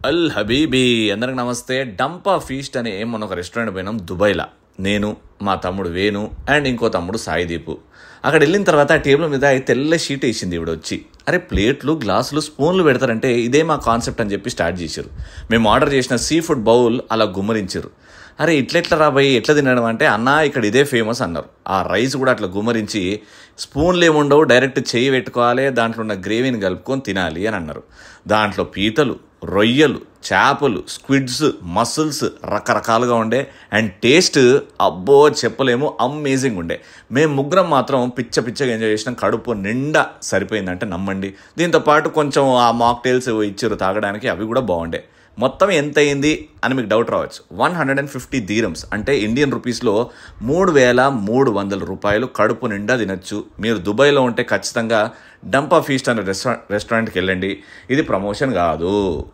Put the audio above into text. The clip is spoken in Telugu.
అల్ హబీబీ అందరికి నమస్తే డంపా ఫీస్ట్ అనే మొన్న ఒక రెస్టారెంట్ పోయినాం దుబాయ్లో నేను మా తమ్ముడు వేణు అండ్ ఇంకో తమ్ముడు సాయిదీపు అక్కడ వెళ్ళిన తర్వాత ఆ టేబుల్ మీద తెల్ల షీట్ వేసింది ఇవిడ వచ్చి అరే ప్లేట్లు గ్లాసులు స్పూన్లు పెడతారంటే ఇదే మా కాన్సెప్ట్ అని చెప్పి స్టార్ట్ చేశారు మేము ఆర్డర్ చేసిన సీ ఫుడ్ బౌల్ అలా గుమ్మరించారు అరే ఇట్లెట్లా రాబోయి ఎట్లా తినడం అంటే అన్న ఇక్కడ ఇదే ఫేమస్ అన్నారు ఆ రైస్ కూడా అట్లా గుమ్మరించి స్పూన్లు ఏముండవు డైరెక్ట్ చేయి పెట్టుకోవాలి దాంట్లో ఉన్న గ్రేవీని కలుపుకొని తినాలి అని అన్నారు దాంట్లో పీతలు రొయ్యలు చేపలు స్క్విడ్స్ మసిల్స్ రకరకాలుగా ఉండే అండ్ టేస్ట్ అబ్బో చెప్పలేము అమేజింగ్ ఉండే మేము ముగ్గురం మాత్రం పిచ్చ పిచ్చగా ఎంజాయ్ చేసినాం కడుపు నిండా సరిపోయిందంటే నమ్మండి దీంతో పాటు కొంచెం ఆ మాక్టైల్స్ ఇచ్చారు తాగడానికి అవి కూడా బాగుండే మొత్తం ఎంత అయింది అని మీకు డౌట్ రావచ్చు one hundred and fifty dirhams అంటే ఇండియన్ రూపీస్లో మూడు వేల మూడు వందల రూపాయలు కడుపు నిండా తినచ్చు మీరు దుబాయ్లో ఉంటే ఖచ్చితంగా డంపా ఫీస్ట్ అనే రెస్టారెంట్ రెస్టారెంట్కి వెళ్ళండి ఇది ప్రమోషన్ కాదు